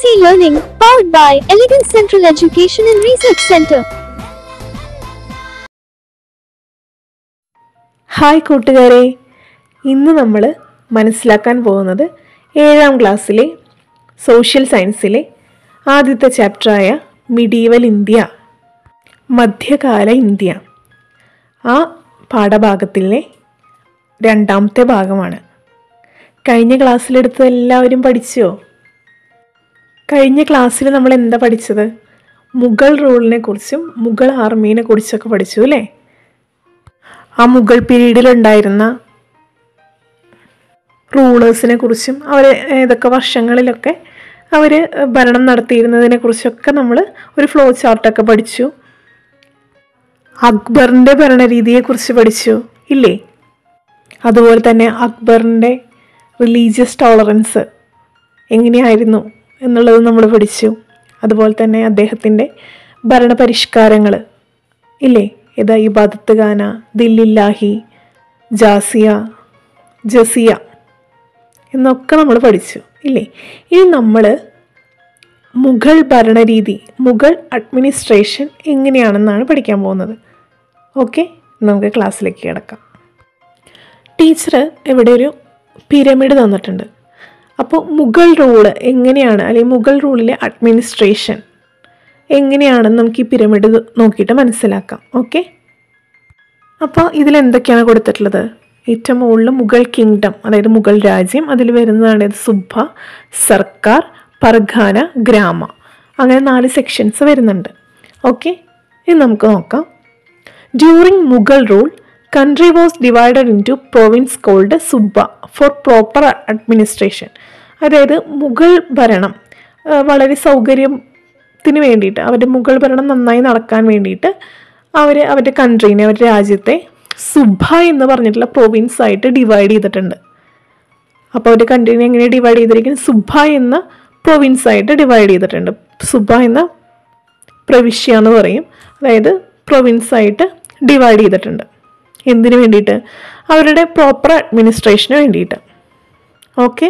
Learning, powered by Elegant Central Education and Research Center. Hi കൂട്ടുകാരെ ഇന്ന് നമ്മൾ മനസ്സിലാക്കാൻ പോകുന്നത് ഏഴാം ക്ലാസ്സിലെ സോഷ്യൽ സയൻസിലെ ആദ്യത്തെ ചാപ്റ്ററായ മിഡീവൽ ഇന്ത്യ മധ്യകാല ഇന്ത്യ ആ പാഠഭാഗത്തിലെ രണ്ടാമത്തെ ഭാഗമാണ് കഴിഞ്ഞ ക്ലാസ്സിലെടുത്ത് എല്ലാവരും പഠിച്ചോ കഴിഞ്ഞ ക്ലാസ്സിൽ നമ്മൾ എന്താ പഠിച്ചത് മുഗൾ റൂളിനെ കുറിച്ചും മുഗൾ ആർമീനെ കുറിച്ചൊക്കെ പഠിച്ചു അല്ലേ ആ മുഗൾ പീരീഡിലുണ്ടായിരുന്ന റൂളേഴ്സിനെ കുറിച്ചും അവർ ഏതൊക്കെ വർഷങ്ങളിലൊക്കെ അവർ ഭരണം നടത്തിയിരുന്നതിനെ കുറിച്ചൊക്കെ നമ്മൾ ഒരു ഫ്ലോ ചാർട്ടൊക്കെ പഠിച്ചു അക്ബറിൻ്റെ ഭരണരീതിയെക്കുറിച്ച് പഠിച്ചു ഇല്ലേ അതുപോലെ തന്നെ അക്ബറിൻ്റെ റിലീജിയസ് ടോളറൻസ് എങ്ങനെയായിരുന്നു എന്നുള്ളത് നമ്മൾ പഠിച്ചു അതുപോലെ തന്നെ അദ്ദേഹത്തിൻ്റെ ഭരണപരിഷ്കാരങ്ങൾ ഇല്ലേ ഏതാ ഇബാദത്ത് ഖാന ദില്ലില്ലാഹി ജാസിയ ജസിയ എന്നൊക്കെ നമ്മൾ പഠിച്ചു ഇല്ലേ ഇനി നമ്മൾ മുഗൾ ഭരണരീതി മുഗൾ അഡ്മിനിസ്ട്രേഷൻ എങ്ങനെയാണെന്നാണ് പഠിക്കാൻ പോകുന്നത് ഓക്കെ നമുക്ക് ക്ലാസ്സിലേക്ക് കിടക്കാം ടീച്ചർ ഇവിടെ ഒരു പിരമിഡ് തന്നിട്ടുണ്ട് അപ്പോൾ മുഗൾ റൂള് എങ്ങനെയാണ് അല്ലെങ്കിൽ മുഗൾ റൂളിലെ അഡ്മിനിസ്ട്രേഷൻ എങ്ങനെയാണെന്ന് നമുക്ക് ഈ പിരമിഡ് നോക്കിയിട്ട് മനസ്സിലാക്കാം ഓക്കെ അപ്പോൾ ഇതിലെന്തൊക്കെയാണ് കൊടുത്തിട്ടുള്ളത് ഏറ്റവും മുകളിൽ മുഗൾ കിങ്ഡം അതായത് മുഗൾ രാജ്യം അതിൽ വരുന്നതാണ് ഇത് സുബ്ബ സർക്കാർ പർഖാന ഗ്രാമ അങ്ങനെ നാല് സെക്ഷൻസ് വരുന്നുണ്ട് ഓക്കെ ഇനി നമുക്ക് നോക്കാം during Mughal rule country was divided into province called subah for proper administration അതായത് മുഗൾ ഭരണം ആ, വളരെ സൗകര്യത്തിന് വേണ്ടിയിട്ട് അവരുടെ മുഗൾ ഭരണം നന്നായി നടക്കാൻ വേണ്ടിയിട്ട് അവർ അവരുടെ കൺട്രീനെ അവരുടെ രാജ്യത്തെ സുബ്ബ എന്ന് പറഞ്ഞിട്ടുള്ള പ്രൊവിൻസ് ആയിട്ട് ഡിവൈഡ് ചെയ്തിട്ടുണ്ട് അപ്പോൾ അവരുടെ കൺട്രീനെ എങ്ങനെ ഡിവൈഡ് ചെയ്തിരിക്കുന്നത് സുബ്ബ എന്ന പ്രൊവിൻസ് ആയിട്ട് ഡിവൈഡ് ചെയ്തിട്ടുണ്ട് സുബ്ബ എന്ന പ്രവിശ്യ എന്ന് പറയും അതായത് പ്രൊവിൻസ് ആയിട്ട് ഡിവൈഡ് ചെയ്തിട്ടുണ്ട് എന്തിനു വേണ്ടിയിട്ട് അവരുടെ പ്രോപ്പർ അഡ്മിനിസ്ട്രേഷന് വേണ്ടിയിട്ട് okay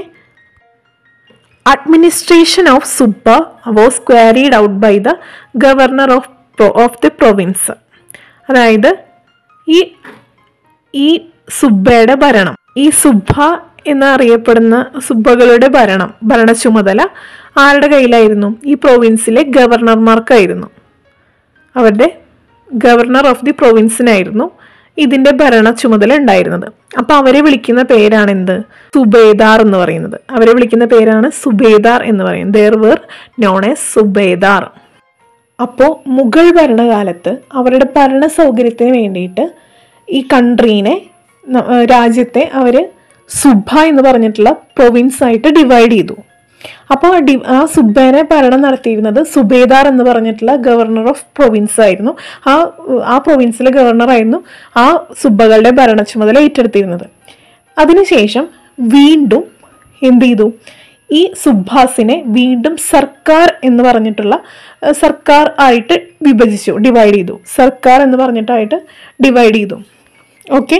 administration of subah was carried out by the governor of of the province അതായത് ഈ ഈ സുബ്ബയുടെ ഭരണം ഈ സുബ്ബ എന്നറിയപ്പെടുന്ന സുബ്ബകളുടെ ഭരണം ഭരണ ചുമതല ആരുടെ കയ്യിലായിരുന്നു ഈ പ്രൊവിൻസിലെ ഗവർണർമാർക്കായിരുന്നു അവരുടെ ഗവർണർ ഓഫ് ദി പ്രൊവിൻസിനായിരുന്നു ഇതിന്റെ ഭരണ ചുമതല ഉണ്ടായിരുന്നത് അപ്പൊ അവരെ വിളിക്കുന്ന പേരാണ് എന്ത് സുബേദാർ എന്ന് പറയുന്നത് അവരെ വിളിക്കുന്ന പേരാണ് സുബേദാർ എന്ന് പറയുന്നത് they were known as subedar അപ്പോൾ മുഗൾ ഭരണകാലത്ത് അവരുടെ ഭരണ സൗകര്യത്തിന് വേണ്ടിയിട്ട് ഈ കൺട്രീനെ ന- ഏർ രാജ്യത്തെ അവർ സുബ എന്ന് പറഞ്ഞിട്ടുള്ള പ്രൊവിൻസ് ആയിട്ട് ഡിവൈഡ് ചെയ്തു അപ്പോൾ ആ ഡി ആ സുബേനെ ഭരണം നടത്തിയിരുന്നത് സുബേദാർ എന്ന് പറഞ്ഞിട്ടുള്ള ഗവർണർ ഓഫ് പ്രൊവിൻസ് ആയിരുന്നു ആ ആ പ്രൊവിൻസിലെ ഗവർണർ ആയിരുന്നു ആ സുബകളുടെ ഭരണ ചുമതല ഏറ്റെടുത്തിരുന്നത് അതിനുശേഷം വീണ്ടും എന്ത് ചെയ്തു ഈ സുഭാസിനെ വീണ്ടും സർക്കാർ എന്ന് പറഞ്ഞിട്ടുള്ള ഏഹ്, സർക്കാർ ആയിട്ട് വിഭജിച്ചു ഡിവൈഡ് ചെയ്തു സർക്കാർ എന്ന് പറഞ്ഞിട്ടായിട്ട് ഡിവൈഡ് ചെയ്തു ഓക്കെ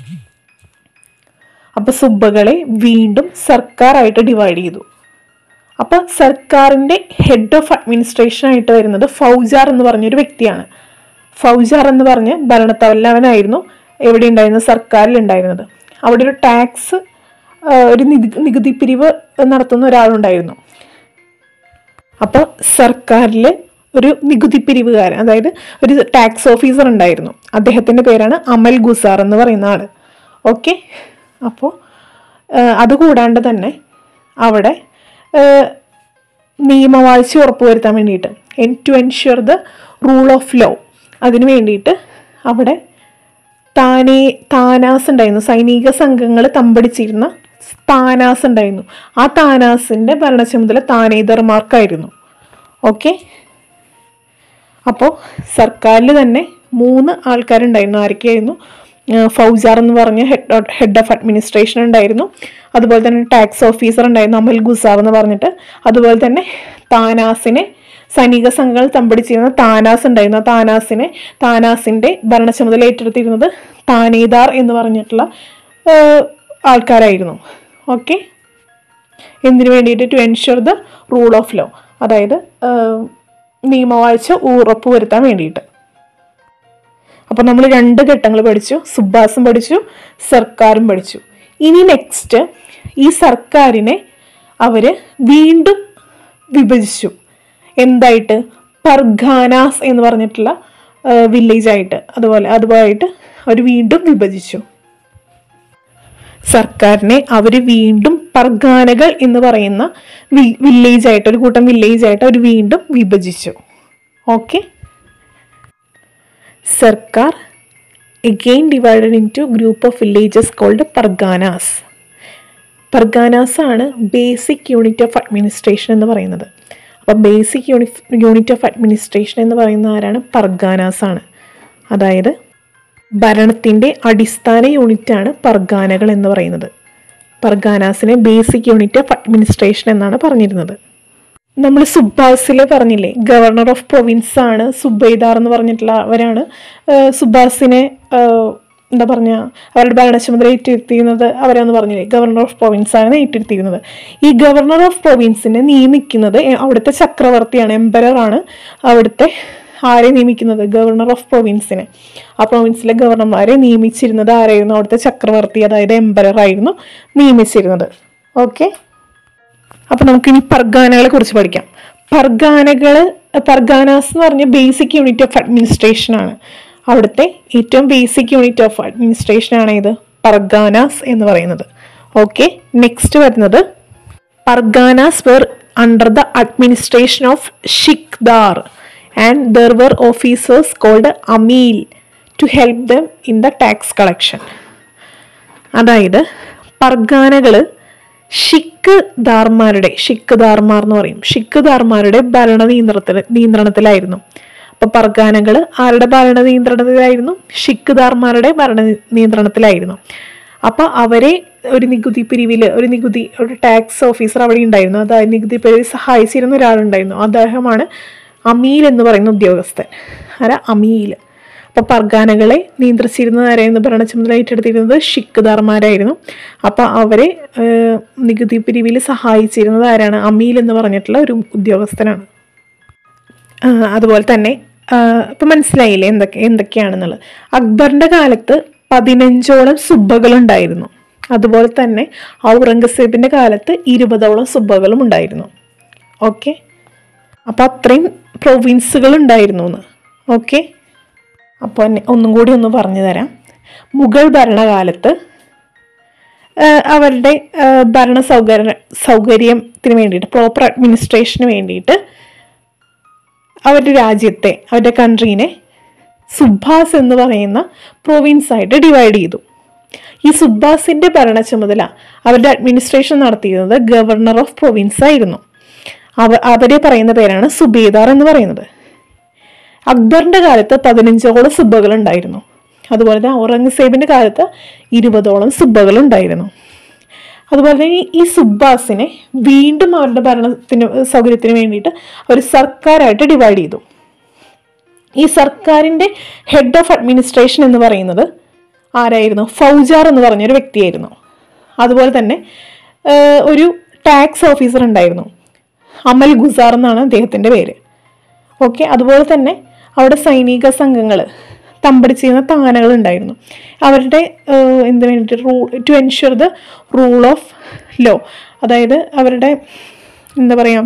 അപ്പൊ സുബ്ബകളെ വീണ്ടും സർക്കാർ ആയിട്ട് ഡിവൈഡ് ചെയ്തു അപ്പൊ സർക്കാരിന്റെ ഹെഡ് ഓഫ് അഡ്മിനിസ്ട്രേഷൻ ആയിട്ട് വരുന്നത് ഫൗജാർ എന്ന് പറഞ്ഞൊരു വ്യക്തിയാണ് ഫൗജാർ എന്ന് പറഞ്ഞ ഭരണത്തലവനായിരുന്നു എവിടെ ഉണ്ടായിരുന്നത് സർക്കാരിൽ ഉണ്ടായിരുന്നത് അവിടെ ഒരു ടാക്സ് ഒരു നികുതി നികുതി പിരിവ് നടത്തുന്ന ഒരാളുണ്ടായിരുന്നു അപ്പോൾ സർക്കാരിൽ ഒരു നികുതി പിരിവുകാരൻ അതായത് ഒരു ടാക്സ് ഓഫീസർ ഉണ്ടായിരുന്നു അദ്ദേഹത്തിൻ്റെ പേരാണ് അമൽ ഗുസാർ എന്ന് പറയുന്ന ആള് ഓക്കെ അപ്പോൾ അതുകൂടാണ്ട് തന്നെ അവിടെ ഏഹ്, നിയമവാഴ്ച ഉറപ്പുവരുത്താൻ വേണ്ടിയിട്ട് in to ensure the rule of law അതിനു വേണ്ടിയിട്ട് അവിടെ താനേ താനാസ് ഉണ്ടായിരുന്നു സൈനിക സംഘങ്ങൾ തമ്പടിച്ചിരുന്ന താനാസ് ഉണ്ടായിരുന്നു ആ താനാസിൻ്റെ ഭരണ ചുമതല താനേതർമാർക്കായിരുന്നു ഓക്കെ അപ്പോൾ സർക്കാരിൽ തന്നെ മൂന്ന് ആൾക്കാരുണ്ടായിരുന്നു ആരൊക്കെയായിരുന്നു ഏഹ് ഫൗജാർ എന്ന് പറഞ്ഞ ഹെഡ് ഹെഡ് ഓഫ് അഡ്മിനിസ്ട്രേഷൻ ഉണ്ടായിരുന്നു അതുപോലെ തന്നെ ടാക്സ് ഓഫീസർ ഉണ്ടായിരുന്നു അമൽ ഗുസാവ് എന്ന് പറഞ്ഞിട്ട് അതുപോലെ തന്നെ താനാസിനെ സൈനിക സംഘങ്ങൾ തമ്പടിച്ചിരുന്ന താനാസ് ഉണ്ടായിരുന്നു ആ താനാസിനെ താനാസിന്റെ ഭരണ ചുമതല ഏറ്റെടുത്തിരുന്നത് താനേദാർ എന്ന് പറഞ്ഞിട്ടുള്ള ഏഹ്, ആൾക്കാരായിരുന്നു ഓക്കെ എന്തിനു വേണ്ടിയിട്ട് to ensure the rule of law അതായത് ഏഹ്, നിയമവാഴ്ച ഉറപ്പുവരുത്താൻ വേണ്ടിയിട്ട് അപ്പോൾ നമ്മൾ രണ്ട് ഘട്ടങ്ങൾ പഠിച്ചു സുബാസും പഠിച്ചു സർക്കാരും പഠിച്ചു ഇനി നെക്സ്റ്റ് ഈ സർക്കാരിനെ അവർ വീണ്ടും വിഭജിച്ചു എന്തായിട്ട് പർഖാനാസ് എന്ന് പറഞ്ഞിട്ടുള്ള വില്ലേജ് ആയിട്ട് അതുപോലെ അതുപോലായിട്ട് അവർ വീണ്ടും വിഭജിച്ചു സർക്കാരിനെ അവർ വീണ്ടും പർഗാനകൾ എന്ന് പറയുന്ന വില്ലേജ് ആയിട്ട് ഒരു കൂട്ടം വില്ലേജ് ആയിട്ട് അവർ വീണ്ടും വിഭജിച്ചു okay sarkar again divided into group of villages called parganas parganas ആണ് ബേസിക് യൂണിറ്റ് ഓഫ് അഡ്മിനിസ്ട്രേഷൻ എന്ന് പറയുന്നത് അപ്പം basic uni unit of administration എന്ന് പറയുന്ന ആരാണ് പർഗാനാസ് ആണ് അതായത് ഭരണത്തിൻ്റെ അടിസ്ഥാന യൂണിറ്റാണ് പർഗാനകൾ എന്ന് പറയുന്നത് പർഗാനാസിനെ ബേസിക് യൂണിറ്റ് ഓഫ് അഡ്മിനിസ്ട്രേഷൻ എന്നാണ് പറഞ്ഞിരുന്നത് നമ്മൾ സുബാസിൽ പറഞ്ഞില്ലേ ഗവർണർ ഓഫ് പ്രൊവിൻസ് ആണ് സുബൈദാർ എന്ന് പറഞ്ഞിട്ടുള്ള അവരാണ് ഏഹ്, സുബാസിനെ ഏഹ്, എന്താ പറഞ്ഞ അവരുടെ ഭരണച്ചുമതല ഏറ്റിരുത്തിയിരുന്നത് അവരാന്ന് പറഞ്ഞില്ലേ ഗവർണർ ഓഫ് പ്രൊവിൻസ് ആണ് ഏറ്റിരുത്തിയിരുന്നത് ഈ ഗവർണർ ഓഫ് പ്രൊവിൻസിനെ നിയമിക്കുന്നത് എ- അവിടുത്തെ ചക്രവർത്തിയാണ് എംപറർ ആണ് അവിടുത്തെ ആരെ നിയമിക്കുന്നത് ഗവർണർ ഓഫ് പ്രൊവിൻസിനെ ആ പ്രൊവിൻസിലെ ഗവർണർമാരെ നിയമിച്ചിരുന്നത് ആരായിരുന്നു അവിടുത്തെ ചക്രവർത്തി അതായത് എംപറർ ആയിരുന്നു നിയമിച്ചിരുന്നത് ഓക്കെ അപ്പൊ നമുക്കിനി പർഗാനകളെ കുറിച്ച് പഠിക്കാം പർഗാനകള് പർഗാനാസ് എന്ന് പറഞ്ഞ ബേസിക് യൂണിറ്റ് ഓഫ് അഡ്മിനിസ്ട്രേഷൻ ആണ് അവിടുത്തെ ഏറ്റവും ബേസിക് യൂണിറ്റ് ഓഫ് അഡ്മിനിസ്ട്രേഷൻ ആണ് ഇത് പർഗാനാസ് എന്ന് പറയുന്നത് ഓക്കെ നെക്സ്റ്റ് വരുന്നത് parganas were under the administration of shiqdar and there were officers called amil to help them in the tax collection അതായത് പർഗാനകള് ഷിക്ക് ദാർമാരുടെ ഷിക്ക് ദാർമാർ എന്ന് പറയും ഷിക്ക് ദാർമാരുടെ ഭരണ നിയന്ത്രണത്തിൽ നിയന്ത്രണത്തിലായിരുന്നു അപ്പൊ പർഗാനകൾ ആരുടെ ഭരണ നിയന്ത്രണത്തിലായിരുന്നു ഷിക്ക് ദാർമാരുടെ ഭരണ നിയന്ത്രണത്തിലായിരുന്നു അപ്പൊ അവരെ ഒരു നികുതി പിരിവിൽ ഒരു നികുതി ഒരു ടാക്സ് ഓഫീസർ അവിടെ ഉണ്ടായിരുന്നു അതായത് നികുതി പിരിവിൽ സഹായിച്ചിരുന്ന ഒരാളുണ്ടായിരുന്നു അദ്ദേഹമാണ് അമീൽ എന്ന് പറയുന്ന ഉദ്യോഗസ്ഥൻ ആരാ അമീൽ അപ്പൊ പർഗാനകളെ നിയന്ത്രിച്ചിരുന്നത് ആരായിരുന്നു ഭരണ ചുമതല ഏറ്റെടുത്തിരുന്നത് ഷിക്കുദാർമാരായിരുന്നു അപ്പൊ അവരെ ഏഹ്, നികുതി പിരിവിൽ സഹായിച്ചിരുന്നത് ആരാണ് അമീൽ എന്ന് പറഞ്ഞിട്ടുള്ള ഒരു ഉദ്യോഗസ്ഥനാണ് ആ, അതുപോലെ തന്നെ ആ, ഇപ്പൊ മനസ്സിലായില്ലേ എന്തൊക്കെ എന്തൊക്കെയാണെന്നുള്ളത് അക്ബറിന്റെ കാലത്ത് പതിനഞ്ചോളം സുബ്ബകൾ ഉണ്ടായിരുന്നു അതുപോലെ തന്നെ ഔറംഗസേബിന്റെ കാലത്ത് ഇരുപതോളം സുബ്ബകളും ഉണ്ടായിരുന്നു ഓക്കെ അപ്പൊ അത്രയും പ്രൊവിൻസുകൾ ഉണ്ടായിരുന്നു എന്ന് ഓക്കെ അപ്പോൾ എന്നെ ഒന്നും കൂടി ഒന്ന് പറഞ്ഞു തരാം മുഗൾ ഭരണകാലത്ത് ആ, അവരുടെ ആ, ഭരണ സൗകര്യ സൗകര്യത്തിന് വേണ്ടിയിട്ട് പ്രോപ്പർ അഡ്മിനിസ്ട്രേഷന് വേണ്ടിയിട്ട് അവരുടെ രാജ്യത്തെ അവരുടെ കൺട്രീനെ സുബാസ് എന്ന് പറയുന്ന പ്രൊവിൻസ് ആയിട്ട് ഡിവൈഡ് ചെയ്തു ഈ സുബാസിന്റെ ഭരണ ചുമതല അവരുടെ അഡ്മിനിസ്ട്രേഷൻ നടത്തിയിരുന്നത് ഗവർണർ ഓഫ് പ്രൊവിൻസ് ആയിരുന്നു അവ അവരെ പറയുന്ന പേരാണ് സുബേദാർ എന്ന് പറയുന്നത് അക്ബറിന്റെ കാലത്ത് പതിനഞ്ചോളം സുബ്ബകൾ ഉണ്ടായിരുന്നു അതുപോലെ തന്നെ ഔറംഗസേബിന്റെ കാലത്ത് ഇരുപതോളം സുബ്ബകൾ ഉണ്ടായിരുന്നു അതുപോലെ തന്നെ ഈ- ഈ സുബ്ബാസിനെ വീണ്ടും അവരുടെ ഭരണത്തിന് സൗകര്യത്തിന് വേണ്ടിയിട്ട് ഒരു സർക്കാരായിട്ട് ഡിവൈഡ് ചെയ്തു ഈ സർക്കാരിന്റെ ഹെഡ് ഓഫ് അഡ്മിനിസ്ട്രേഷൻ എന്ന് പറയുന്നത് ആരായിരുന്നു ഫൗജാർ എന്ന് പറഞ്ഞൊരു വ്യക്തിയായിരുന്നു അതുപോലെ തന്നെ ഏഹ്, ഒരു ടാക്സ് ഓഫീസർ ഉണ്ടായിരുന്നു അമൽ ഗുസാർ എന്നാണ് അദ്ദേഹത്തിന്റെ പേര് ഓക്കെ അതുപോലെ തന്നെ അവിടെ സൈനിക സംഘങ്ങൾ തമ്പടിച്ചിരുന്ന താനകൾ ഉണ്ടായിരുന്നു അവരുടെ ഏഹ്, എന്ത് വേണ്ടിയിട്ട് rule to ensure the rule of law അതായത് അവരുടെ എന്താ പറയുക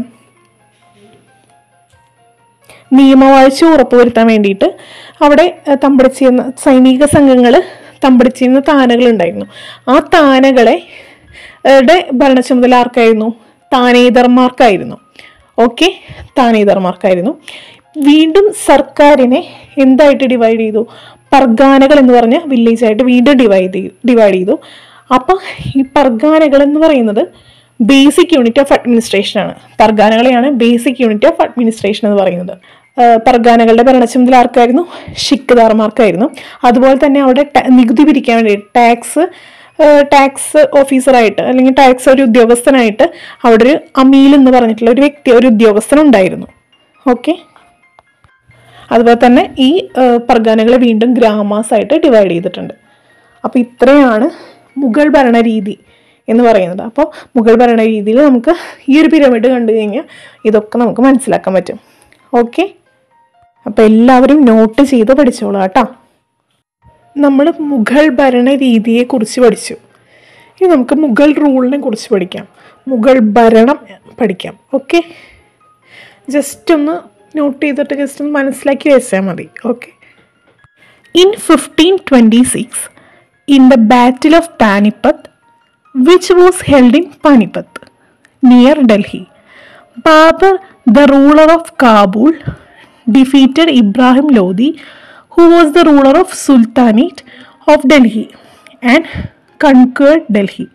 നിയമവാഴ്ച ഉറപ്പുവരുത്താൻ വേണ്ടിയിട്ട് അവിടെ ഏഹ്, തമ്പടിച്ചിരുന്ന സൈനിക സംഘങ്ങൾ തമ്പടിച്ചിരുന്ന താനകൾ ഉണ്ടായിരുന്നു ആ താനകളെ ഏഹ്, ടെ ഭരണ ചുമതല ആർക്കായിരുന്നു താനേതർമാർക്കായിരുന്നു ഓക്കെ താനേതർമാർക്കായിരുന്നു വീണ്ടും സർക്കാരിനെ എന്തായിട്ട് ഡിവൈഡ് ചെയ്തു പർഗാനകൾ എന്ന് പറഞ്ഞ വില്ലേജ് ആയിട്ട് വീണ്ടും ഡിവൈഡ് ചെയ്തു ഡിവൈഡ് ചെയ്തു അപ്പം ഈ പർഗാനകൾ എന്ന് പറയുന്നത് ബേസിക് യൂണിറ്റ് ഓഫ് അഡ്മിനിസ്ട്രേഷൻ ആണ് പർഗാനകളെയാണ് ബേസിക് യൂണിറ്റ് ഓഫ് അഡ്മിനിസ്ട്രേഷൻ എന്ന് പറയുന്നത് ആ, പർഗാനകളുടെ ഭരണച്ചുമതല ആർക്കായിരുന്നു ഷിക്ക്ദാർമാർക്കായിരുന്നു അതുപോലെ തന്നെ അവിടെ ട- നികുതി പിരിക്കാൻ വേണ്ടി ടാക്സ് ടാക്സ് ഓഫീസറായിട്ട് അല്ലെങ്കിൽ ടാക്സ് ഒരു ഉദ്യോഗസ്ഥനായിട്ട് അവിടെ ഒരു അമീൽ എന്ന് പറഞ്ഞിട്ടുള്ള ഒരു വ്യക്തി ഒരു ഉദ്യോഗസ്ഥൻ ഉണ്ടായിരുന്നു ഓക്കെ അതുപോലെ തന്നെ ഈ ആ, പർഗാനകളെ വീണ്ടും ഗ്രാമാസായിട്ട് ഡിവൈഡ് ചെയ്തിട്ടുണ്ട് അപ്പോൾ ഇത്രയാണ് മുഗൾ ഭരണരീതി എന്ന് പറയുന്നത് അപ്പോൾ മുഗൾ ഭരണ രീതിയിൽ നമുക്ക് ഈ ഒരു പിരമിഡ് കണ്ടു കഴിഞ്ഞാൽ ഇതൊക്കെ നമുക്ക് മനസ്സിലാക്കാൻ പറ്റും ഓക്കെ അപ്പോൾ എല്ലാവരും നോട്ട് ചെയ്ത് പഠിച്ചോളൂ കേട്ടോ നമ്മൾ മുഗൾ ഭരണ രീതിയെക്കുറിച്ച് പഠിച്ചു ഇനി നമുക്ക് മുഗൾ റൂളിനെ കുറിച്ച് പഠിക്കാം മുഗൾ ഭരണം പഠിക്കാം ഓക്കെ ജസ്റ്റ് ഒന്ന് നോട്ട് ചെയ്തിട്ട് ജസ്റ്റ് ഒന്ന് മനസ്സിലാക്കി വെച്ചാൽ മതി okay in fifteen twenty six in the battle of Panipat which was held in Panipat near Delhi Babur the ruler of Kabul defeated Ibrahim Lodhi who was the ruler of sultanate of Delhi and conquered Delhi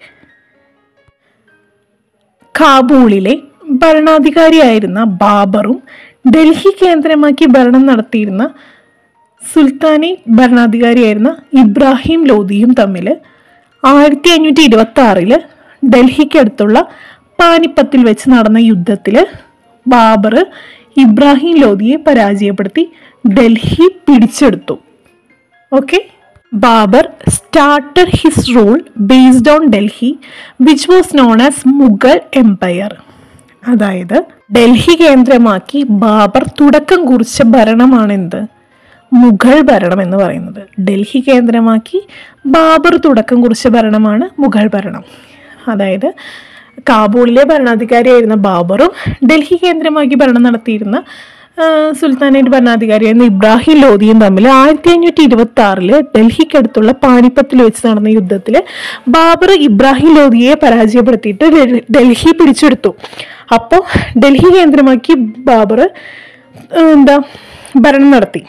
കാബൂളിലെ ഭരണാധികാരിയായിരുന്ന ബാബറും ഡൽഹി കേന്ദ്രമാക്കി ഭരണം നടത്തിയിരുന്ന സുൽത്താനി ഭരണാധികാരിയായിരുന്ന ഇബ്രാഹിം ലോധിയും തമ്മിൽ ആയിരത്തി അഞ്ഞൂറ്റി ഇരുപത്തി ആറില് ഡൽഹിക്കടുത്തുള്ള പാനിപ്പത്തിൽ വെച്ച് നടന്ന യുദ്ധത്തിൽ ബാബർ ഇബ്രാഹിം ലോധിയെ പരാജയപ്പെടുത്തി ഡൽഹി പിടിച്ചെടുത്തു okay Babur started his rule based on Delhi which was known as Mughal empire അതായത് ഡൽഹി കേന്ദ്രമാക്കി ബാബർ തുടക്കം കുറിച്ച ഭരണമാണെന്ത് മുഗൾ ഭരണം എന്ന് പറയുന്നത് ഡൽഹി കേന്ദ്രമാക്കി ബാബർ തുടക്കം കുറിച്ച ഭരണമാണ് മുഗൾ ഭരണം അതായത് കാബൂളിലെ ഭരണാധികാരിയായിരുന്ന ബാബറും ഡൽഹി കേന്ദ്രമാക്കി ഭരണം നടത്തിയിരുന്ന ആ, സുൽത്താനേറ്റ് ഭരണാധികാരിയായിരുന്ന ഇബ്രാഹിം ലോധിയും തമ്മിൽ ആയിരത്തി അഞ്ഞൂറ്റി ഇരുപത്തി ആറില് ഡൽഹിക്കടുത്തുള്ള പാനിപ്പത്തിൽ വെച്ച് നടന്ന യുദ്ധത്തിൽ ബാബർ ഇബ്രാഹിം ലോധിയെ പരാജയപ്പെടുത്തിയിട്ട് ഡൽ- ഡൽഹി പിടിച്ചെടുത്തു അപ്പോൾ ഡൽഹി കേന്ദ്രമാക്കി ബാബർ ആ, എന്താ ഭരണം നടത്തി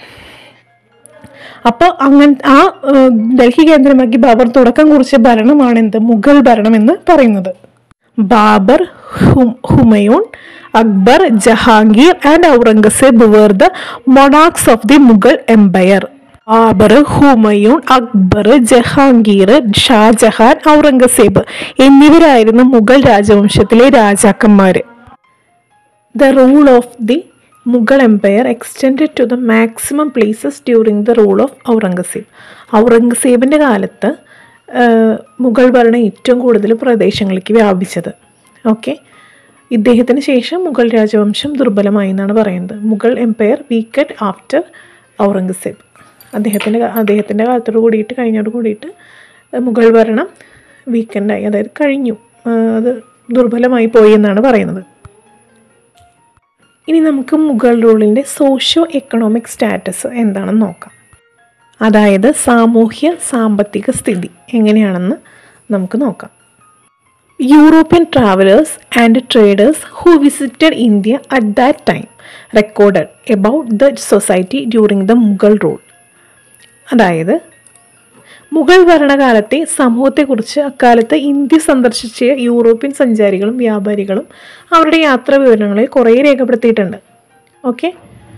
അപ്പോൾ അങ്ങനെ ആ ഏഹ്, ഡൽഹി കേന്ദ്രമാക്കി ബാബർ തുടക്കം കുറിച്ച ഭരണമാണ് എന്ത് മുഗൾ ഭരണം എന്ന് പറയുന്നത് ബാബർ ഹും- Humayun Akbar Jahangir and Aurangzeb were the monarchs of the Mughal empire Babur Humayun Akbar Jahangir Shah Jahan Aurangzeb എന്നിവരായിരുന്നു മുഗൾ രാജവംശത്തിലെ രാജാക്കന്മാര് The rule of the Mughal Empire extended to the maximum places during the rule of Aurangzeb ഔറംഗസേബിൻ്റെ കാലത്ത് ആ, മുഗൾ ഭരണം ഏറ്റവും കൂടുതൽ പ്രദേശങ്ങളിലേക്ക് വ്യാപിച്ചത് ഓക്കെ ഇദ്ദേഹത്തിന് ശേഷം മുഗൾ രാജവംശം ദുർബലമായി എന്നാണ് പറയുന്നത് Mughal empire weakened after Aurangzeb അദ്ദേഹത്തിൻ്റെ അദ്ദേഹത്തിൻ്റെ കാലത്തോട് കൂടിയിട്ട് കഴിഞ്ഞോട് കൂടിയിട്ട് മുഗൾ ഭരണം വീക്കെൻഡായി അതായത് കഴിഞ്ഞു ആ, അത് ദുർബലമായി പോയി എന്നാണ് പറയുന്നത് ഇനി നമുക്ക് മുഗൾ റൂളിൻ്റെ സോഷ്യോ എക്കണോമിക് സ്റ്റാറ്റസ് എന്താണെന്ന് നോക്കാം അതായത് സാമൂഹ്യ സാമ്പത്തിക സ്ഥിതി എങ്ങനെയാണെന്ന് നമുക്ക് നോക്കാം European travellers and traders who visited India at that time recorded about the society during the Mughal rule അതായത് മുഗൾ ഭരണകാലത്തെ സമൂഹത്തെക്കുറിച്ച് അക്കാലത്ത് ഇന്ത്യ സന്ദർശിച്ച യൂറോപ്യൻ സഞ്ചാരികളും വ്യാപാരികളും അവരുടെ യാത്രാ വിവരങ്ങളെ കുറേ രേഖപ്പെടുത്തിയിട്ടുണ്ട് ഓക്കെ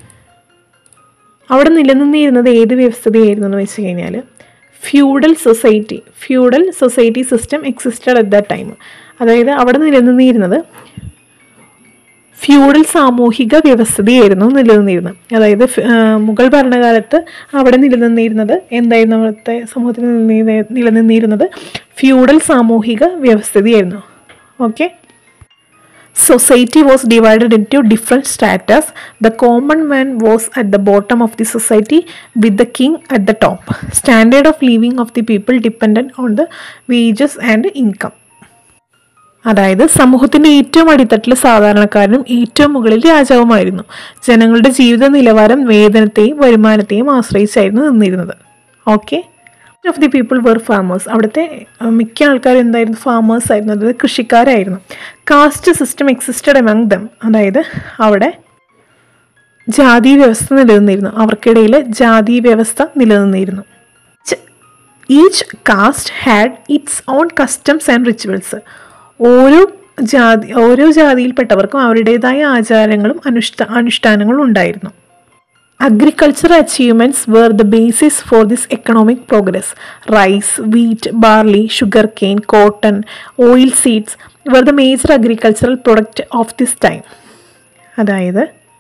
അവിടെ നിലനിന്നിരുന്നത് ഏത് വ്യവസ്ഥതയായിരുന്നു എന്ന് വെച്ച് കഴിഞ്ഞാൽ feudal society feudal society system existed at that time അതായത് അവിടെ നിലനിന്നിരുന്നത് ഫ്യൂഡൽ സാമൂഹിക വ്യവസ്ഥതയായിരുന്നു നിലനിന്നിരുന്നത് അതായത് ഫ്- ആ, മുഗൾ ഭരണകാലത്ത് അവിടെ നിലനിന്നിരുന്നത് എന്തായിരുന്നു അവിടുത്തെ സമൂഹത്തിൽ നിലനിന്ന- നിലനിന്നിരുന്നത് ഫ്യൂഡൽ സാമൂഹിക വ്യവസ്ഥതയായിരുന്നു okay Society was divided into different stratas. The common man was at the bottom of the society with the king at the top. Standard of living of the people depended on the wages and income. അതായത് സമൂഹത്തിന്റെ ഏറ്റവും അടിത്തട്ടിൽ സാധാരണക്കാരനും ഏറ്റവും മുകളിൽ രാജാവുമായിരുന്നു ജനങ്ങളുടെ ജീവിത നിലവാരം വേതനത്തെയും വരുമാനത്തെയും ആശ്രയിച്ചായിരുന്നു നിന്നിരുന്നത് okay of the people were farmers അവിടുത്തെ അഹ്, മിക്ക ആൾക്കാരും എന്തായിരുന്നു ഫാമേഴ്സ് ആയിരുന്നു അതായത് കൃഷിക്കാരായിരുന്നു caste system existed among them അതായത് അവിടെ ജാതി വ്യവസ്ഥ നിലനിന്നിരുന്നു അവർക്കിടയിൽ ജാതി വ്യവസ്ഥ നിലനിന്നിരുന്നു each caste had its own customs and rituals ഓരോ ജാതി ഓരോ ജാതിയിൽപ്പെട്ടവർക്കും അവരുടേതായ ആചാരങ്ങളും അനുഷ്ഠ അനുഷ്ഠാനങ്ങളും ഉണ്ടായിരുന്നു agriculture achievements were the basis for this economic progress rice wheat barley sugar cane cotton oil seeds were the major agricultural product of this time അതായത്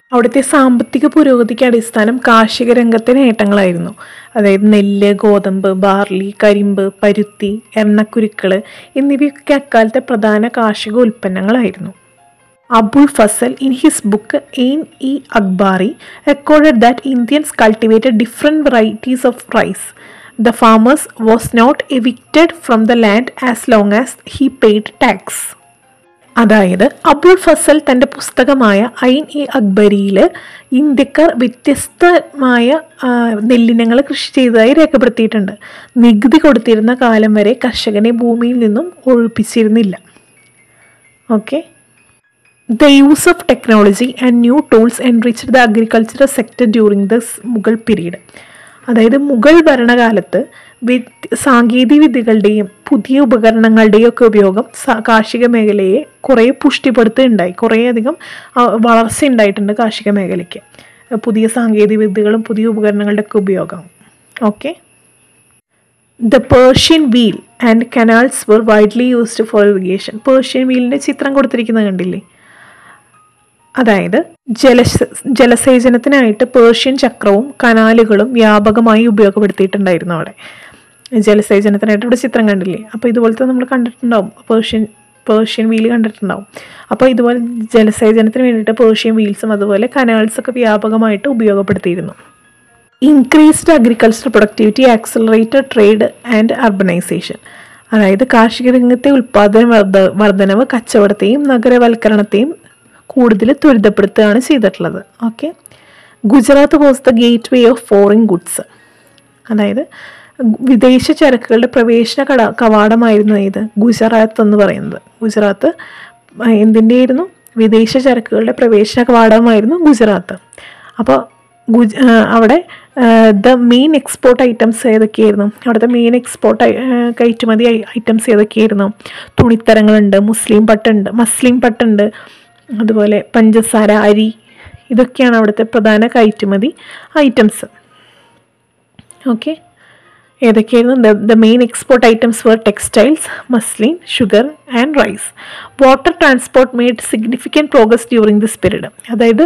അവിടുത്തെ സാമ്പത്തിക പുരോഗതിക്ക് അടിസ്ഥാനം കാർഷിക രംഗത്തെ നേട്ടങ്ങളായിരുന്നു അതായത് നെല്ല് ഗോതമ്പ് ബാർലി കരിമ്പ് പരുത്തി എണ്ണക്കുരുക്കൾ എന്നിവയൊക്കെ അക്കാലത്തെ പ്രധാന കാർഷിക ഉൽപ്പന്നങ്ങളായിരുന്നു Abul Fazl in his book Ain i Akbari recorded that Indians cultivated different varieties of rice the farmers was not evicted from the land as long as he paid tax അതായത് അബുൾ ഫസൽ തൻ്റെ പുസ്തകമായ ഐൻ ഇ അക്ബരിയിൽ ഇന്ത്യക്കാർ വ്യത്യസ്തമായ ആ, നെല്ലിനങ്ങൾ കൃഷി ചെയ്തതായി രേഖപ്പെടുത്തിയിട്ടുണ്ട് നികുതി കൊടുത്തിരുന്ന കാലം വരെ കർഷകനെ ഭൂമിയിൽ നിന്നും ഒഴിപ്പിച്ചിരുന്നില്ല okay the use of technology and new tools enriched the agricultural sector during the Mughal period അതായത് മുഗൾ ഭരണകാലത്ത് വ്യത്യ- സാങ്കേതിക വിദ്യകളുടെയും പുതിയ ഉപകരണങ്ങളുടെയും ഒക്കെ ഉപയോഗം സ- കാർഷിക മേഖലയെ കുറേ പുഷ്ടിപ്പെടുത്തുകയുണ്ടായി കുറേയധികം ആ, വളർച്ച ഉണ്ടായിട്ടുണ്ട് കാർഷിക മേഖലയ്ക്ക് പുതിയ സാങ്കേതിക വിദ്യകളും പുതിയ ഉപകരണങ്ങളുടെ ഒക്കെ ഉപയോഗം okay the Persian wheel and canals were widely used for irrigation Persian വീലിൻ്റെ ചിത്രം കൊടുത്തിരിക്കുന്നത് കണ്ടില്ലേ അതായത് ജലസ ജലസേചനത്തിനായിട്ട് പേർഷ്യൻ ചക്രവും കനാലുകളും വ്യാപകമായി ഉപയോഗപ്പെടുത്തിയിട്ടുണ്ടായിരുന്നു അവിടെ ജലസേചനത്തിനായിട്ട് ഇവിടെ ചിത്രം കണ്ടില്ലേ അപ്പോൾ ഇതുപോലത്തെ നമ്മൾ കണ്ടിട്ടുണ്ടാവും പേർഷ്യൻ പേർഷ്യൻ വീൽ കണ്ടിട്ടുണ്ടാവും അപ്പോൾ ഇതുപോലെ ജലസേചനത്തിന് വേണ്ടിയിട്ട് പേർഷ്യൻ വീൽസും അതുപോലെ കനാൽസൊക്കെ വ്യാപകമായിട്ട് ഉപയോഗപ്പെടുത്തിയിരുന്നു increased agriculture productivity accelerated trade and urbanisation അതായത് കാർഷിക രംഗത്തെ ഉൽപ്പാദന വർധ വർധനവ് കച്ചവടത്തെയും നഗരവൽക്കരണത്തെയും കൂടുതൽ ത്വരിതപ്പെടുത്തുകയാണ് ചെയ്തിട്ടുള്ളത് okay Gujarat was the gateway of foreign goods അതായത് വിദേശ ചരക്കുകളുടെ പ്രവേശന കട കവാടമായിരുന്നു ഇത് ഗുജറാത്ത് എന്ന് പറയുന്നത് ഗുജറാത്ത് എന്തിൻ്റെ ആയിരുന്നു വിദേശ ചരക്കുകളുടെ പ്രവേശന കവാടമായിരുന്നു ഗുജറാത്ത് അപ്പോൾ ഗുജ ആ, അവിടെ ദ മെയിൻ എക്സ്പോർട്ട് ഐറ്റംസ് ഏതൊക്കെയായിരുന്നു അവിടുത്തെ മെയിൻ എക്സ്പോർട്ട് കയറ്റുമതി ഐറ്റംസ് ഏതൊക്കെയായിരുന്നു തുണിത്തരങ്ങളുണ്ട് മുസ്ലിം പട്ടുണ്ട് മസ്ലിം പട്ടുണ്ട് അതുപോലെ പഞ്ചസാര അരി ഇതൊക്കെയാണ് അവിടുത്തെ പ്രധാന കയറ്റുമതി ഐറ്റംസ് ഓക്കെ ഏതൊക്കെയായിരുന്നു the main export items were textiles muslin sugar and rice water transport made significant progress during this period അതായത്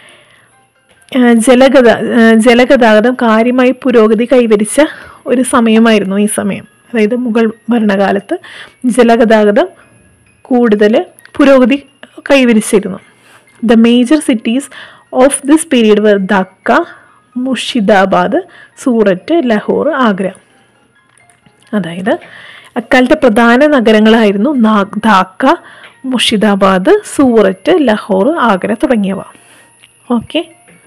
ആ, ജലഗത ആ, ജലഗതാഗതം കാര്യമായി പുരോഗതി കൈവരിച്ച ഒരു സമയമായിരുന്നു ഈ സമയം അതായത് മുഗൾ ഭരണകാലത്ത് ജലഗതാഗതം കൂടുതൽ പുരോഗതി കൈവരിച്ചിരുന്നു the major cities of this period were Dhaka Murshidabad Surat Lahore Agra അതായത് അക്കാലത്തെ പ്രധാന നഗരങ്ങളായിരുന്നു നാ- ധാക്ക മുർഷിദാബാദ് സൂററ്റ് ലഹോർ ആഗ്ര തുടങ്ങിയവ ഓക്കെ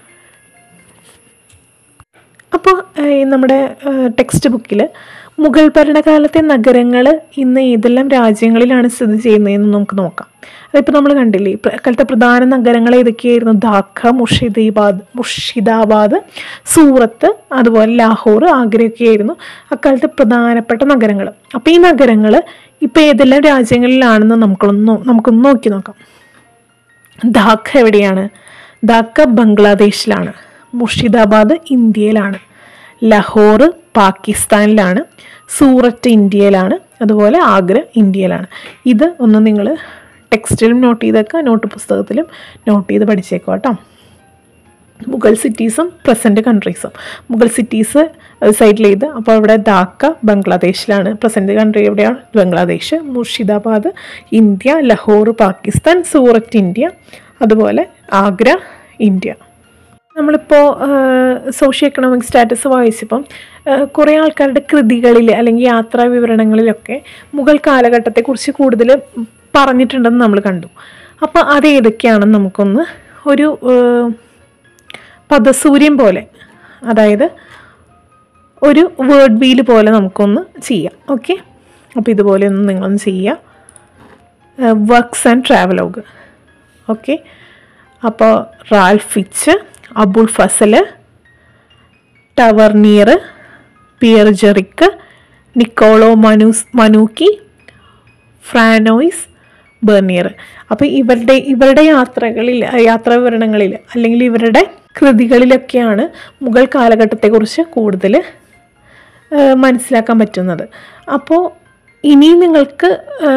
അപ്പോൾ നമ്മുടെ ടെക്സ്റ്റ് ബുക്കിൽ മുഗൾ ഭരണകാലത്തെ നഗരങ്ങൾ ഇന്ന് ഏതെല്ലാം രാജ്യങ്ങളിലാണ് സ്ഥിതി ചെയ്യുന്നതെന്ന് നമുക്ക് നോക്കാം അതിപ്പോൾ നമ്മൾ കണ്ടില്ലേ ഇപ്പ- അക്കാലത്തെ പ്രധാന നഗരങ്ങൾ ഏതൊക്കെയായിരുന്നു ധാക്ക മുർഷിദാബാദ് മുർഷിദാബാദ് സൂറത്ത് അതുപോലെ ലാഹോർ ആഗ്രയൊക്കെയായിരുന്നു അക്കാലത്തെ പ്രധാനപ്പെട്ട നഗരങ്ങൾ അപ്പോൾ ഈ നഗരങ്ങൾ ഇപ്പോൾ ഏതെല്ലാം രാജ്യങ്ങളിലാണെന്ന് നമുക്കൊന്ന് നോ- നമുക്കൊന്ന് നോക്കി നോക്കാം ധാക്ക എവിടെയാണ് ധാക്ക ബംഗ്ലാദേശിലാണ് മുർഷിദാബാദ് ഇന്ത്യയിലാണ് ലഹോർ പാകിസ്ഥാനിലാണ് സൂററ്റ് ഇന്ത്യയിലാണ് അതുപോലെ ആഗ്ര ഇന്ത്യയിലാണ് ഇത് ഒന്ന് നിങ്ങൾ ടെക്സ്റ്റിലും നോട്ട് ചെയ്തേക്കുക നോട്ട് പുസ്തകത്തിലും നോട്ട് ചെയ്ത് പഠിച്ചേക്കുക കേട്ടോ മുഗൾ സിറ്റീസും പ്രസൻറ്റ് കൺട്രീസും മുഗൾ സിറ്റീസ് സൈഡിൽ ചെയ്ത് അപ്പോൾ ഇവിടെ ധാക്ക ബംഗ്ലാദേശിലാണ് പ്രസൻറ്റ് കൺട്രി എവിടെയാണ് ബംഗ്ലാദേശ് മുർഷിദാബാദ് ഇന്ത്യ ലഹോർ പാകിസ്ഥാൻ സൂററ്റ് ഇന്ത്യ അതുപോലെ ആഗ്ര ഇന്ത്യ നമ്മളിപ്പോൾ സോഷ്യോ എക്കണോമിക് സ്റ്റാറ്റസ് വായിച്ചപ്പം ആ, കുറേ ആൾക്കാരുടെ കൃതികളിൽ അല്ലെങ്കിൽ യാത്രാ വിവരണങ്ങളിലൊക്കെ മുഗൾ കാലഘട്ടത്തെക്കുറിച്ച് കൂടുതൽ പറഞ്ഞിട്ടുണ്ടെന്ന് നമ്മൾ കണ്ടു അപ്പോൾ അത് ഏതൊക്കെയാണെന്ന് നമുക്കൊന്ന് ഒരു ആ, പദസൂര്യൻ പോലെ അതായത് ഒരു വേർഡ് വീൽ പോലെ നമുക്കൊന്ന് ചെയ്യാം ഓക്കെ അപ്പോൾ ഇതുപോലെ ഒന്ന് നിങ്ങളൊന്ന് ചെയ്യുക വർക്ക്സ് ആൻഡ് ട്രാവലോഗ് ഓക്കെ അപ്പോൾ Ralph Fitch Abul Fazl Tavernier പിയർ ജെറിക്ക് നിക്കോളോ മനൂസ് മനൂക്കി ഫ്രാനോയ്സ് ബെർണിയർ അപ്പോൾ ഇവരുടെ ഇവരുടെ യാത്രകളിൽ യാത്രാ വിവരണങ്ങളിൽ അല്ലെങ്കിൽ ഇവരുടെ കൃതികളിലൊക്കെയാണ് മുഗൾ കാലഘട്ടത്തെക്കുറിച്ച് കൂടുതൽ മനസ്സിലാക്കാൻ പറ്റുന്നത് അപ്പോൾ ഇനിയും നിങ്ങൾക്ക്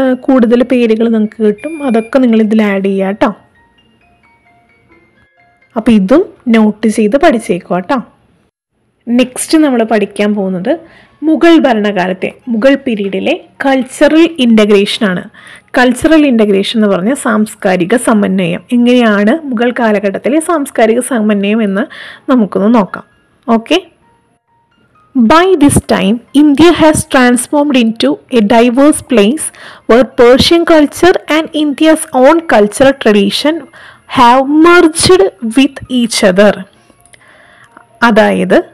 കൂടുതൽ പേരുകൾ നിങ്ങൾക്ക് കിട്ടും അതൊക്കെ നിങ്ങൾ ഇതിൽ ആഡ് ചെയ്യുക കേട്ടോ അപ്പോൾ ഇതും നോട്ട് ചെയ്ത് പഠിച്ചേക്കുക കേട്ടോ നെക്സ്റ്റ് നമ്മൾ പഠിക്കാൻ പോകുന്നത് മുഗൾ ഭരണകാലത്തെ മുഗൾ പീരീഡിലെ കൾച്ചറൽ ഇൻ്റഗ്രേഷനാണ് കൾച്ചറൽ ഇൻ്റഗ്രേഷൻ എന്ന് പറഞ്ഞാൽ സാംസ്കാരിക സമന്വയം എങ്ങനെയാണ് മുഗൾ കാലഘട്ടത്തിലെ സാംസ്കാരിക സമന്വയം എന്ന് നമുക്കൊന്ന് നോക്കാം okay By this time, India has transformed into a diverse place where Persian culture and India's own cultural tradition have merged with each other. അതായത്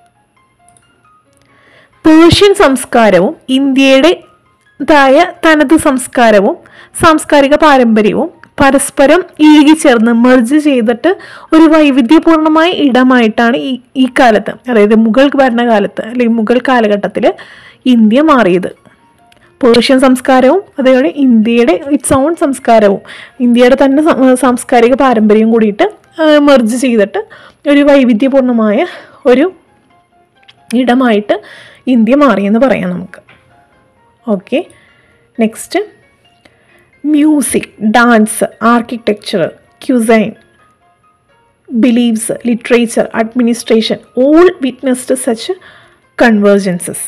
പേർഷ്യൻ സംസ്കാരവും ഇന്ത്യയുടേതായ തനത് സംസ്കാരവും സാംസ്കാരിക പാരമ്പര്യവും പരസ്പരം ഇഴുകിച്ചേർന്ന് മെർജ് ചെയ്തിട്ട് ഒരു വൈവിധ്യപൂർണമായ ഇടമായിട്ടാണ് ഈ ഈ കാലത്ത് അതായത് മുഗൾ ഭരണകാലത്ത് അല്ലെങ്കിൽ മുഗൾ കാലഘട്ടത്തിൽ ഇന്ത്യ മാറിയത് പേർഷ്യൻ സംസ്കാരവും അതേപോലെ ഇന്ത്യയുടെ ഇറ്റ്സ് ഓൺ സംസ്കാരവും ഇന്ത്യയുടെ തന്നെ സം- സാംസ്കാരിക പാരമ്പര്യവും കൂടിയിട്ട് മെർജ് ചെയ്തിട്ട് ഒരു വൈവിധ്യപൂർണമായ ഒരു ഇടമായിട്ട് ഇന്ത്യ മാറിയെന്ന് പറയാം നമുക്ക് okay next music dance architecture cuisine believes literature administration all witnessed such convergences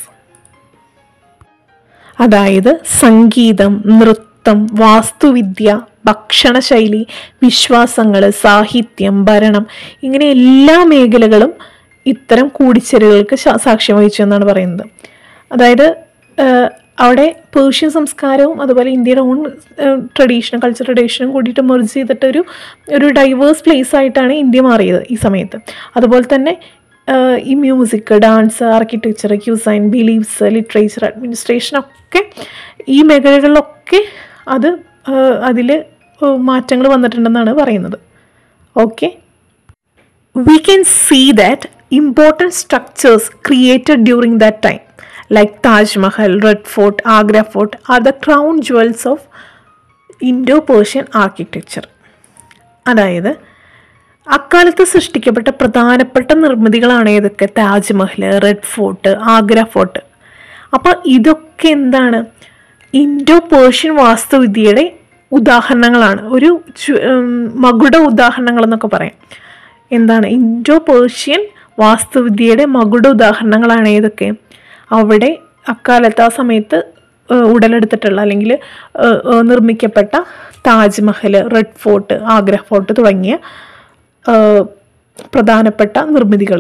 അതായത് സംഗീതം നൃത്തം വാസ്തുവിദ്യ ഭക്ഷണശൈലി വിശ്വാസങ്ങൾ സാഹിത്യം ഭരണം ഇങ്ങനെ എല്ലാ മേഖലകളും ഇത്തരം കൂടിച്ചേരലുകൾക്ക് ശാ- സാക്ഷ്യം വഹിച്ചു എന്നാണ് പറയുന്നത് അതായത് ആഹ്, അവിടെ പേർഷ്യൻ സംസ്കാരവും അതുപോലെ ഇന്ത്യയുടെ ഓൺ ട്രഡീഷനും കൾച്ചർ ട്രഡീഷനും കൂടിയിട്ട് മെർജ് ചെയ്തിട്ട് ഒരു ഒരു ഡൈവേഴ്സ് പ്ലേസ് ആയിട്ടാണ് ഇന്ത്യ മാറിയത് ഈ സമയത്ത് അതുപോലെ തന്നെ ആഹ്, ഈ music dance architecture cuisine believes literature administration ഒക്കെ ഈ മേഖലകളിലൊക്കെ അത് അതിൽ മാറ്റങ്ങൾ വന്നിട്ടുണ്ടെന്നാണ് പറയുന്നത് okay we can see that important structures created during that time, like Taj Mahal, Red Fort, Agra Fort, are the crown jewels of Indo Persian architecture. അതായത് അക്കാലത്ത് സൃഷ്ടിക്കപ്പെട്ട പ്രധാനപ്പെട്ട നിർമ്മിതികളാണ് ഏതൊക്കെ Taj Mahal Red Fort Agra Fort അപ്പോൾ ഇതൊക്കെ എന്താണ് ഇൻഡോ പേർഷ്യൻ വാസ്തുവിദ്യയുടെ ഉദാഹരണങ്ങളാണ് ഒരു ചു- ഉം, മകുട ഉദാഹരണങ്ങൾ എന്നൊക്കെ പറയാം എന്താണ് ഇൻഡോ പേർഷ്യൻ വാസ്തുവിദ്യയുടെ മകുട ഉദാഹരണങ്ങളാണ് ഏതൊക്കെ അവിടെ അക്കാലത്ത് ആ സമയത്ത് ഏഹ്, ഉടലെടുത്തിട്ടുള്ള അല്ലെങ്കിൽ ഏഹ്, ഏഹ്, നിർമ്മിക്കപ്പെട്ട Taj Mahal Red Fort Agra Fort തുടങ്ങിയ ഏഹ്, പ്രധാനപ്പെട്ട നിർമ്മിതികൾ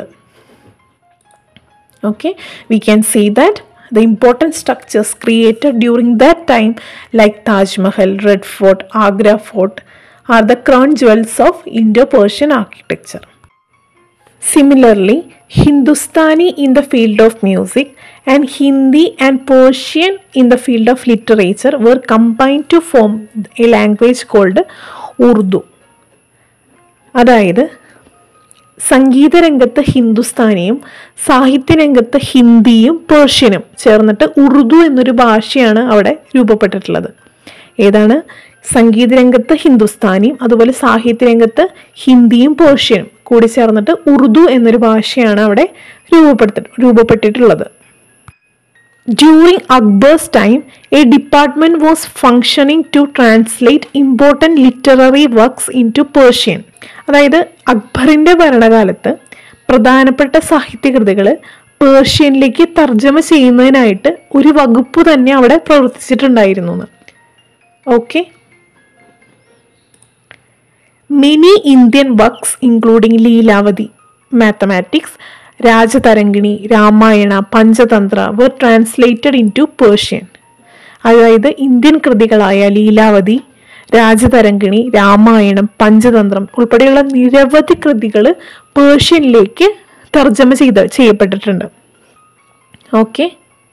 okay we can see that the important structures created during that time like taj mahal red fort agra fort are the crown jewels of indo-persian architecture similarly hindustani in the field of music and hindi and persian in the field of literature were combined to form a language called urdu അതായത് സംഗീത രംഗത്ത് ഹിന്ദുസ്ഥാനിയും സാഹിത്യ രംഗത്ത് ഹിന്ദിയും പേർഷ്യനും ചേർന്നിട്ട് ഉറുദു എന്നൊരു ഭാഷയാണ് അവിടെ രൂപപ്പെട്ടിട്ടുള്ളത് ഏതാണ് സംഗീത രംഗത്ത് ഹിന്ദുസ്ഥാനിയും അതുപോലെ സാഹിത്യ രംഗത്ത് ഹിന്ദിയും പേർഷ്യനും കൂടി ചേർന്നിട്ട് ഉറുദു എന്നൊരു ഭാഷയാണ് അവിടെ രൂപപ്പെടുത്തി രൂപപ്പെട്ടിട്ടുള്ളത് During Akbar's time, a department was functioning to translate important literary works into Persian. അതായത് അക്ബറിൻ്റെ ഭരണകാലത്ത് പ്രധാനപ്പെട്ട സാഹിത്യകൃതികൾ പേർഷ്യനിലേക്ക് തർജ്ജമ ചെയ്യുന്നതിനായിട്ട് ഒരു വകുപ്പ് തന്നെ അവിടെ പ്രവർത്തിച്ചിട്ടുണ്ടായിരുന്നു എന്ന് okay many Indian works including Lilavati mathematics Rajatarangini Ramayana Panchatantra were translated into Persian അതായത് ഇന്ത്യൻ കൃതികളായ ലീലാവതി രാജതരംഗിണി രാമായണം പഞ്ചതന്ത്രം ഉൾപ്പെടെയുള്ള നിരവധി കൃതികൾ പേർഷ്യനിലേക്ക് തർജ്ജമ ചെയ്ത് ചെയ്യപ്പെട്ടിട്ടുണ്ട് ഓക്കെ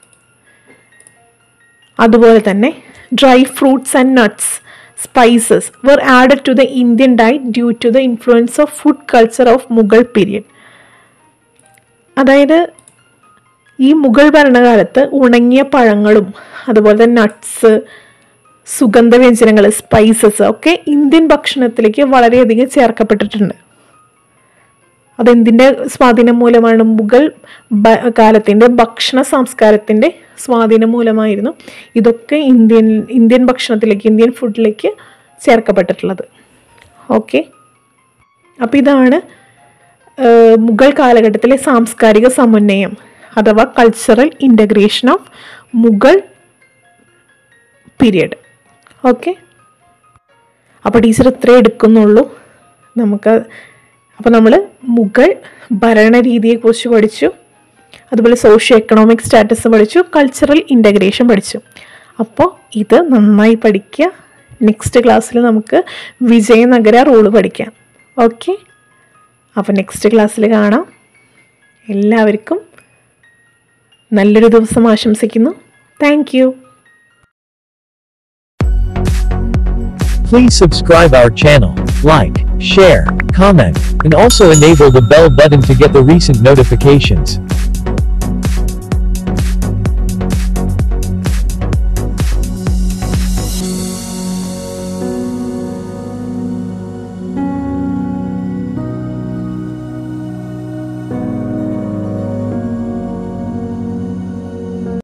അതുപോലെ തന്നെ dry fruits and nuts spices were added to the Indian diet due to the influence of food culture of Mughal period അതായത് ഈ മുഗൾ ഭരണകാലത്ത് ഉണങ്ങിയ പഴങ്ങളും അതുപോലെ തന്നെ നട്ട്സ് സുഗന്ധവ്യഞ്ജനങ്ങൾ സ്പൈസസ് ഒക്കെ ഇന്ത്യൻ ഭക്ഷണത്തിലേക്ക് വളരെയധികം ചേർക്കപ്പെട്ടിട്ടുണ്ട് അതെന്തിൻ്റെ സ്വാധീനം മൂലമാണ് മുഗൾ ഭ- കാലത്തിൻ്റെ ഭക്ഷണ സംസ്കാരത്തിൻ്റെ സ്വാധീനം മൂലമായിരുന്നു ഇതൊക്കെ ഇന്ത്യൻ ഇന്ത്യൻ ഭക്ഷണത്തിലേക്ക് ഇന്ത്യൻ ഫുഡിലേക്ക് ചേർക്കപ്പെട്ടിട്ടുള്ളത് ഓക്കെ അപ്പോൾ ഇതാണ് ഏഹ്, മുഗൾ കാലഘട്ടത്തിലെ സാംസ്കാരിക സമന്വയം അഥവാ cultural integration of Mughal period okay അപ്പോൾ ടീച്ചർ ഇത്രേ എടുക്കുന്നുള്ളൂ നമുക്ക് അപ്പോൾ നമ്മൾ മുഗൾ ഭരണരീതിയെക്കുറിച്ച് പഠിച്ചു അതുപോലെ സോഷ്യോ എക്കണോമിക് സ്റ്റാറ്റസ് പഠിച്ചു കൾച്ചറൽ ഇൻ്റഗ്രേഷൻ പഠിച്ചു അപ്പോൾ ഇത് നന്നായി പഠിക്കുക നെക്സ്റ്റ് ക്ലാസ്സിൽ നമുക്ക് വിജയനഗര റൂള് പഠിക്കാം ഓക്കെ അപ്പോൾ നെക്സ്റ്റ് ക്ലാസ്സിൽ കാണാം എല്ലാവർക്കും നല്ലൊരു ദിവസം ആശംസിക്കുന്നു thank you Please subscribe our channel, like, share, comment, and also enable the bell button to get the recent notifications.